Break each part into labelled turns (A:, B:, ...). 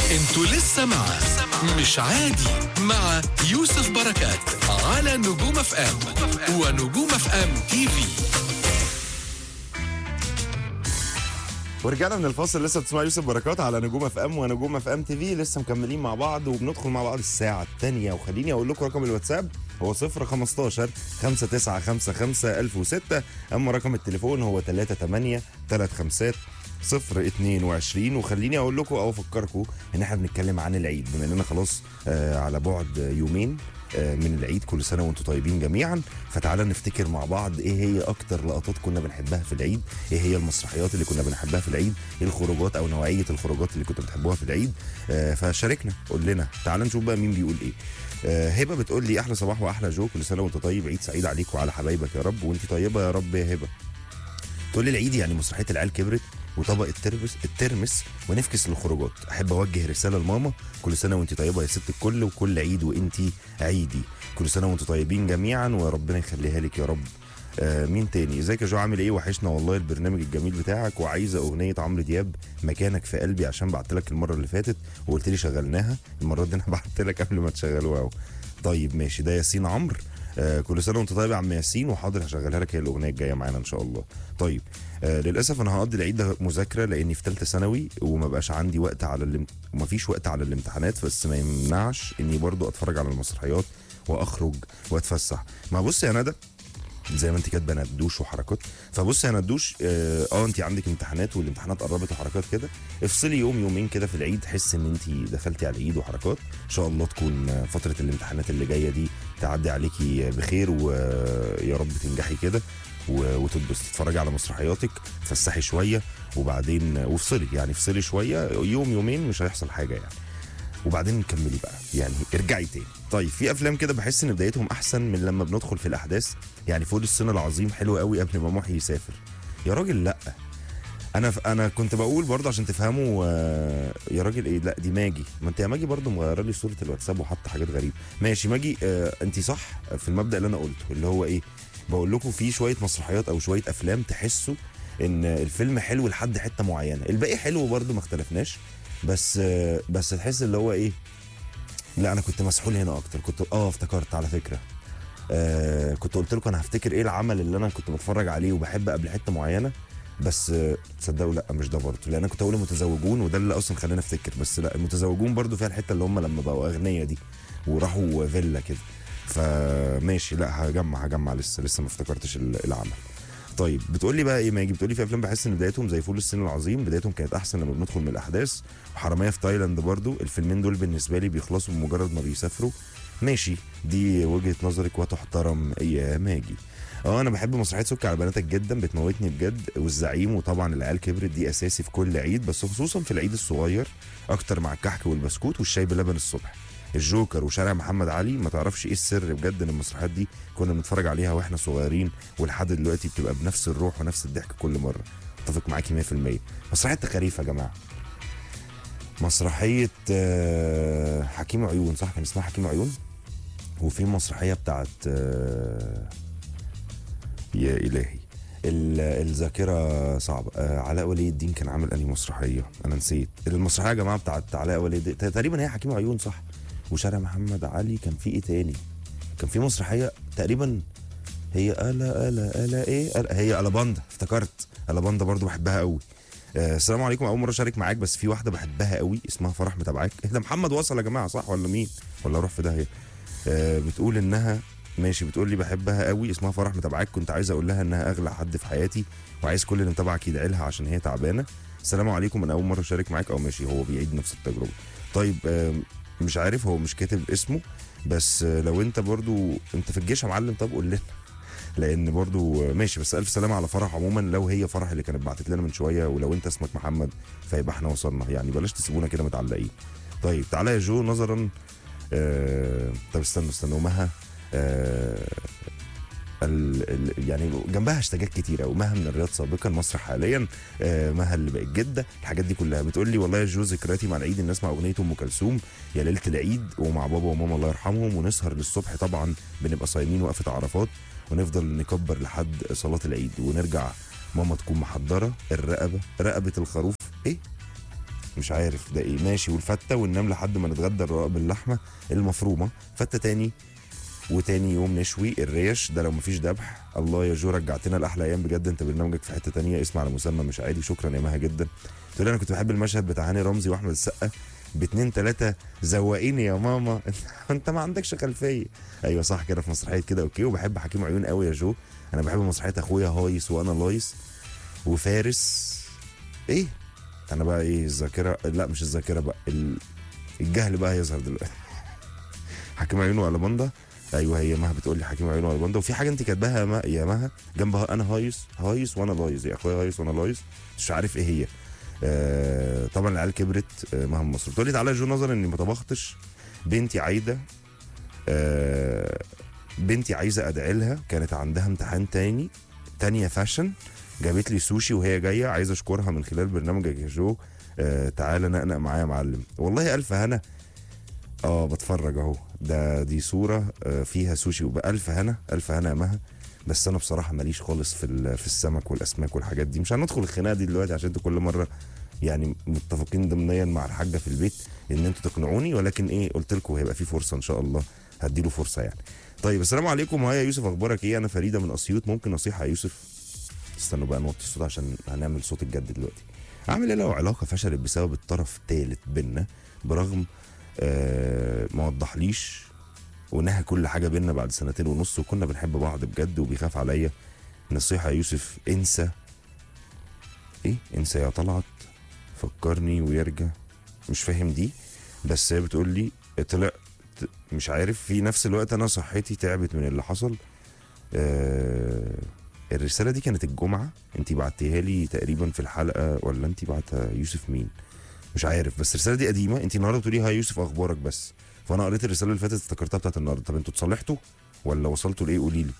A: انتوا لسه مع مش عادي مع يوسف بركات على نجوم اف ام ونجوم اف ام تي في
B: ورجعنا من الفاصل لسه بتسمع يوسف بركات على نجوم اف ام ونجوم اف ام تي في لسه مكملين مع بعض وبندخل مع بعض الساعه الثانيه وخليني اقول لكم رقم الواتساب هو 0 15 5955 1006 اما رقم التليفون هو 38 35 صفر 22 وخليني اقول لكم او افكركم ان احنا بنتكلم عن العيد بما اننا خلاص آه على بعد يومين آه من العيد كل سنه وانتم طيبين جميعا فتعالى نفتكر مع بعض ايه هي اكتر لقطات كنا بنحبها في العيد ايه هي المسرحيات اللي كنا بنحبها في العيد ايه الخروجات او نوعيه الخروجات اللي كنتوا بتحبوها في العيد آه فشاركنا قول لنا تعالى نشوف بقى مين بيقول ايه آه هبه بتقول لي احلى صباح واحلى جو كل سنه وانت طيب عيد سعيد عليك وعلى حبايبك يا رب وانت طيبه يا رب يا هبه تقول لي العيد يعني مسرحيه العيال كبرت وطبق الترمس الترمس ونفكس للخروجات احب اوجه رساله لماما كل سنه وانت طيبه يا ست الكل وكل عيد وانت عيدي كل سنه وانتم طيبين جميعا وربنا يخليها لك يا رب آه مين تاني ازيك يا جو عامل ايه وحشنا والله البرنامج الجميل بتاعك وعايزه اغنيه عمرو دياب مكانك في قلبي عشان بعت لك المره اللي فاتت وقلت لي شغلناها المره دي انا بعت لك قبل ما تشغلوها اهو طيب ماشي ده ياسين عمرو آه كل سنه وانت طيب يا عم ياسين وحاضر هشغلها لك هي الاغنيه الجايه معانا ان شاء الله طيب آه للاسف انا هقضي العيد ده مذاكره لاني في ثالثه ثانوي وما بقاش عندي وقت على الامت... وما فيش وقت على الامتحانات بس ما يمنعش اني برضو اتفرج على المسرحيات واخرج واتفسح ما بص يا ندى زي ما انت كاتبه ندوش وحركات فبص يا ندوش اه, اه انت عندك امتحانات والامتحانات قربت وحركات كده افصلي يوم يومين كده في العيد تحس ان انت دخلتي على العيد وحركات ان شاء الله تكون فتره الامتحانات اللي جايه دي تعدي عليكي بخير ويا رب تنجحي كده وتتبسطي تتفرجي على مسرحياتك تفسحي شويه وبعدين وافصلي يعني افصلي شويه يوم يومين مش هيحصل حاجه يعني وبعدين نكملي بقى يعني ارجعي تاني طيب في افلام كده بحس ان بدايتهم احسن من لما بندخل في الاحداث يعني فول الصين العظيم حلو قوي قبل ما محي يسافر يا راجل لا انا انا كنت بقول برضه عشان تفهموا آه يا راجل ايه لا دي ماجي ما انت يا ماجي برضه مغيره لي صوره الواتساب وحاطه حاجات غريبه ماشي ماجي آه انت صح في المبدا اللي انا قلته اللي هو ايه بقول لكم في شويه مسرحيات او شويه افلام تحسوا ان الفيلم حلو لحد حته معينه الباقي حلو برضه ما اختلفناش بس آه بس تحس اللي هو ايه لا انا كنت مسحول هنا اكتر كنت اه افتكرت على فكره آه كنت قلت لكم انا هفتكر ايه العمل اللي انا كنت بتفرج عليه وبحب قبل حته معينه بس آه تصدقوا لا مش ده برضه لان انا كنت اقول المتزوجون وده اللي اصلا خلاني افتكر بس لا المتزوجون برضه فيها الحته اللي هم لما بقوا اغنياء دي وراحوا فيلا كده فماشي لا هجمع هجمع لسه لسه ما افتكرتش العمل طيب بتقول لي بقى ايه ماجي بتقول لي في افلام بحس ان بدايتهم زي فول الصين العظيم بدايتهم كانت احسن لما بندخل من الاحداث وحراميه في تايلاند برضو الفيلمين دول بالنسبه لي بيخلصوا بمجرد ما بيسافروا ماشي دي وجهه نظرك وتحترم يا ماجي اه انا بحب مسرحيه سك على بناتك جدا بتموتني بجد والزعيم وطبعا العيال كبرت دي اساسي في كل عيد بس خصوصا في العيد الصغير اكتر مع الكحك والبسكوت والشاي بلبن الصبح الجوكر وشارع محمد علي ما تعرفش ايه السر بجد ان المسرحيات دي كنا بنتفرج عليها واحنا صغيرين ولحد دلوقتي بتبقى بنفس الروح ونفس الضحك كل مره اتفق معاكي 100% مسرحيه تخاريف يا جماعه مسرحيه حكيم عيون صح كان اسمها حكيم عيون وفي مسرحيه بتاعت يا الهي الذاكره صعبه آه علاء ولي الدين كان عامل انهي مسرحيه انا نسيت المسرحيه يا جماعه بتاعت علاء ولي الدين تقريبا هي حكيم عيون صح وشارع محمد علي كان في ايه تاني كان في مسرحيه تقريبا هي الا الا الا ايه ألا هي الاباندا افتكرت الاباندا برضو بحبها قوي آه السلام عليكم اول مره اشارك معاك بس في واحده بحبها قوي اسمها فرح متابعاك ايه ده محمد وصل يا جماعه صح ولا مين ولا اروح في داهيه آه بتقول انها ماشي بتقول لي بحبها قوي اسمها فرح متابعاك كنت عايز اقول لها انها اغلى حد في حياتي وعايز كل اللي متابعك يدعي لها عشان هي تعبانه السلام عليكم انا اول مره اشارك معاك او ماشي هو بيعيد نفس التجربه طيب آه مش عارف هو مش كاتب اسمه بس لو انت برضو انت في الجيش يا معلم طب قول لنا لان برضو ماشي بس الف سلامه على فرح عموما لو هي فرح اللي كانت بعتت لنا من شويه ولو انت اسمك محمد فيبقى احنا وصلنا يعني بلاش تسيبونا كده متعلقين طيب تعالى يا جو نظرا آه طب استنوا استنوا مها آه ال ال يعني جنبها هاشتاجات كتيره ومها من الرياض سابقا مصر حاليا آه مها اللي بقت جده الحاجات دي كلها بتقول لي والله يا جو ذكرياتي مع العيد الناس مع اغنيه ام كلثوم يا ليله العيد ومع بابا وماما الله يرحمهم ونسهر للصبح طبعا بنبقى صايمين وقفه عرفات ونفضل نكبر لحد صلاه العيد ونرجع ماما تكون محضره الرقبه رقبه الخروف ايه مش عارف ده ايه ماشي والفته وننام لحد ما نتغدى الرقاق باللحمه المفرومه فته تاني وتاني يوم نشوي الريش ده لو مفيش ذبح الله يا جو رجعتنا لاحلى ايام بجد انت برنامجك في حته تانية اسمع على مسمى مش عادي شكرا يا مها جدا تقول لي انا كنت بحب المشهد بتاع هاني رمزي واحمد السقا باتنين تلاتة زوقيني يا ماما انت ما عندكش خلفيه ايوه صح كده في مسرحيه كده اوكي وبحب حكيم عيون قوي يا جو انا بحب مسرحيه اخويا هايس وانا لايس وفارس ايه انا بقى ايه الذاكره لا مش الذاكره بقى ال- الجهل بقى هيظهر دلوقتي حكيم عيون ولا باندا ايوه هي مها بتقول لي حكيم عيون ولا باندا وفي حاجه انت كاتباها يا ما- يا مها جنبها انا هايس هايس وانا لايس يا اخويا هايس وانا لايس مش عارف ايه هي آه طبعا العيال كبرت آه مها مصر بتقول لي تعالى يا جو نظرا اني ما طبختش بنتي عايده آه بنتي عايزه ادعي لها كانت عندها امتحان تاني تانية فاشن جابت لي سوشي وهي جايه عايز اشكرها من خلال برنامجك يا جو آه تعالى نقنق معايا يا معلم والله الف هنا اه بتفرج اهو ده دي صوره آه فيها سوشي وبألف هنا الف هنا يا مها بس انا بصراحه ماليش خالص في ال- في السمك والاسماك والحاجات دي مش هندخل الخناقه دي دلوقتي عشان انتوا كل مره يعني متفقين ضمنيا مع الحاجه في البيت ان انتوا تقنعوني ولكن ايه قلت لكم هيبقى في فرصه ان شاء الله هديله فرصه يعني طيب السلام عليكم ها يا يوسف اخبارك ايه انا فريده من اسيوط ممكن نصيحه يا يوسف استنوا بقى نوطي الصوت عشان هنعمل صوت الجد دلوقتي اعمل ايه لو علاقه فشلت بسبب الطرف الثالث بينا برغم آه ما وضحليش ونهى كل حاجه بينا بعد سنتين ونص وكنا بنحب بعض بجد وبيخاف عليا نصيحه يا يوسف انسى ايه انسى يا طلعت فكرني ويرجع مش فاهم دي بس هي بتقول لي طلع مش عارف في نفس الوقت انا صحتي تعبت من اللي حصل آه الرساله دي كانت الجمعه انت بعتيها لي تقريبا في الحلقه ولا انت بعتها يوسف مين مش عارف بس الرساله دي قديمه انت النهارده بتقولي ها يوسف اخبارك بس فانا قريت الرساله اللي فاتت افتكرتها بتاعت النهارده طب انتوا اتصالحتوا ولا وصلتوا لايه قولي لي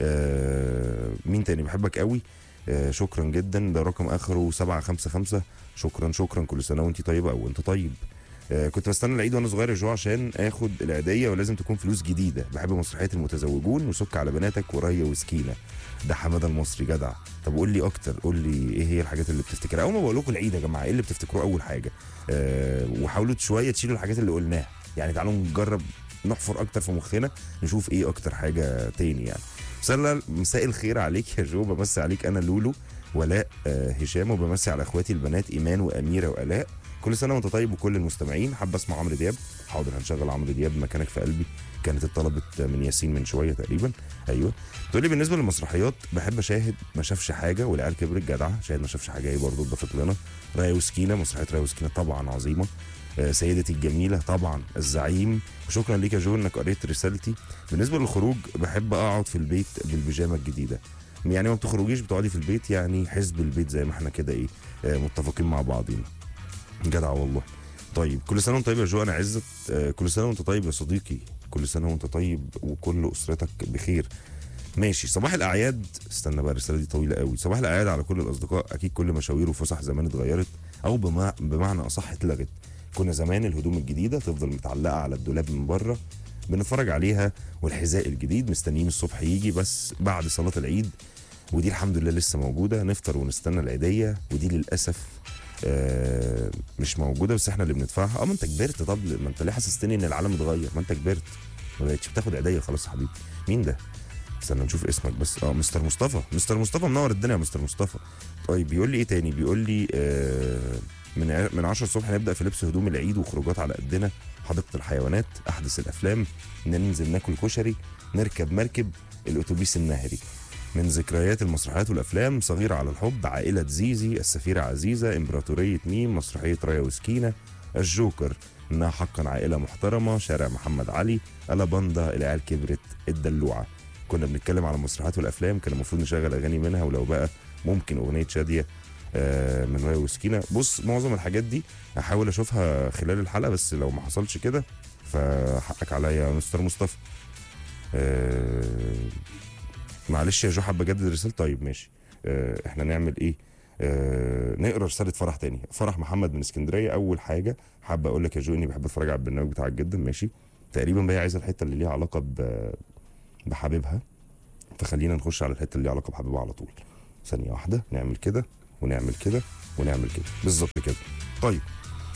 B: آه مين تاني بحبك قوي آه شكرا جدا ده رقم اخره 755 شكرا شكرا كل سنه وانت طيبه او انت طيب آه كنت بستنى العيد وانا صغير يا جو عشان اخد العيديه ولازم تكون فلوس جديده بحب مسرحيه المتزوجون وسك على بناتك وريا وسكينه ده حماده المصري جدع طب قول لي اكتر قول لي ايه هي الحاجات اللي بتفتكرها اول ما بقول لكم العيد يا جماعه ايه اللي بتفتكروه اول حاجه آه وحاولوا شويه تشيلوا الحاجات اللي قلناها يعني تعالوا نجرب نحفر اكتر في مخنا نشوف ايه اكتر حاجه تاني يعني مساء مساء الخير عليك يا جو بمسي عليك انا لولو ولاء آه هشام وبمسي على اخواتي البنات ايمان واميره والاء كل سنه وانت طيب وكل المستمعين حابه اسمع عمرو دياب حاضر هنشغل عمرو دياب مكانك في قلبي كانت اتطلبت من ياسين من شويه تقريبا ايوه تقول لي بالنسبه للمسرحيات بحب اشاهد ما شافش حاجه والعيال كبرت جدعه شاهد ما شافش حاجه ايه برضه اتضافت لنا رايه وسكينه مسرحيه رايه وسكينه طبعا عظيمه آه، سيدتي الجميله طبعا الزعيم وشكرا ليك يا جو انك قريت رسالتي بالنسبه للخروج بحب اقعد في البيت بالبيجامه الجديده يعني ما بتخرجيش بتقعدي في البيت يعني حزب البيت زي ما احنا كده ايه آه، متفقين مع بعضينا جدع والله طيب كل سنه وانت طيب يا جو انا عزت آه، كل سنه وانت طيب يا صديقي كل سنه وانت طيب وكل اسرتك بخير ماشي صباح الاعياد استنى بقى الرساله دي طويله قوي صباح الاعياد على كل الاصدقاء اكيد كل مشاوير وفسح زمان اتغيرت او بما بمعنى اصح اتلغت كنا زمان الهدوم الجديده تفضل متعلقه على الدولاب من بره بنتفرج عليها والحذاء الجديد مستنيين الصبح يجي بس بعد صلاه العيد ودي الحمد لله لسه موجوده نفطر ونستنى العيديه ودي للاسف آه مش موجوده بس احنا اللي بندفعها اه ما انت كبرت طب ما انت ليه حسستني ان العالم اتغير ما انت كبرت ما بقتش بتاخد عيديه خلاص يا حبيبي مين ده استنى نشوف اسمك بس اه مستر مصطفى مستر مصطفى منور الدنيا يا مستر مصطفى طيب بيقول لي ايه تاني بيقول لي آه من ع- من 10 الصبح نبدا في لبس هدوم العيد وخروجات على قدنا حديقه الحيوانات احدث الافلام ننزل ناكل كشري نركب مركب الاتوبيس النهري من ذكريات المسرحيات والافلام صغيره على الحب عائله زيزي السفيره عزيزه امبراطوريه ميم مسرحيه رايا وسكينه الجوكر انها حقا عائله محترمه شارع محمد علي الاباندا العيال كبرت الدلوعه كنا بنتكلم على المسرحيات والافلام كان المفروض نشغل اغاني منها ولو بقى ممكن اغنيه شاديه آه، من رايا وسكينه بص معظم الحاجات دي هحاول اشوفها خلال الحلقه بس لو ما حصلش كده فحقك عليا يا مستر مصطفى آه، معلش يا جو حابه اجدد رسالة طيب ماشي آه، احنا نعمل ايه آه، نقرا رساله فرح تاني فرح محمد من اسكندريه اول حاجه حابه اقول لك يا جو اني بحب اتفرج على البرنامج بتاعك جدا ماشي تقريبا بقى عايزه الحته اللي ليها علاقه ب بحبيبها فخلينا نخش على الحته اللي ليها علاقه بحبيبها على طول ثانيه واحده نعمل كده ونعمل كده ونعمل كده بالظبط كده طيب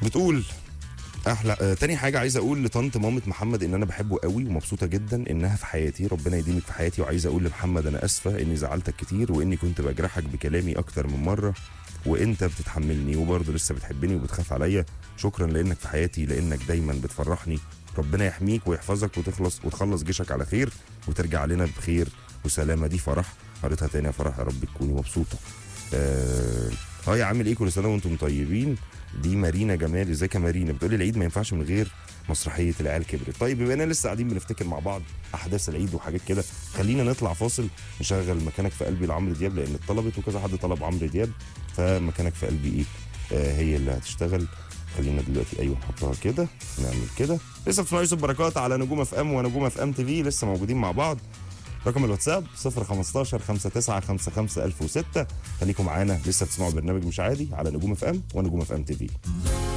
B: بتقول احلى آه تاني حاجه عايز اقول لطنط مامة محمد ان انا بحبه قوي ومبسوطه جدا انها في حياتي ربنا يديمك في حياتي وعايز اقول لمحمد انا اسفه اني زعلتك كتير واني كنت بجرحك بكلامي اكتر من مره وانت بتتحملني وبرضه لسه بتحبني وبتخاف عليا شكرا لانك في حياتي لانك دايما بتفرحني ربنا يحميك ويحفظك وتخلص وتخلص جيشك على خير وترجع لنا بخير وسلامه دي فرح قريتها تاني يا فرح يا رب تكوني مبسوطه آه هاي عامل ايه كل سنه وانتم طيبين دي مارينا جمال ازيك يا مارينا بتقولي العيد ما ينفعش من غير مسرحيه العيال كبرت طيب بما اننا لسه قاعدين بنفتكر مع بعض احداث العيد وحاجات كده خلينا نطلع فاصل نشغل مكانك في قلبي لعمرو دياب لان اتطلبت وكذا حد طلب عمرو دياب فمكانك في قلبي ايه آه هي اللي هتشتغل خلينا دلوقتي ايوه نحطها كده نعمل كده لسه بتسمعوا يوسف بركات على نجوم اف ام ونجوم اف ام تي في لسه موجودين مع بعض رقم الواتساب 015 59 55 1006 خليكم معانا لسه بتسمعوا برنامج مش عادي على نجوم اف ام ونجوم اف ام تي في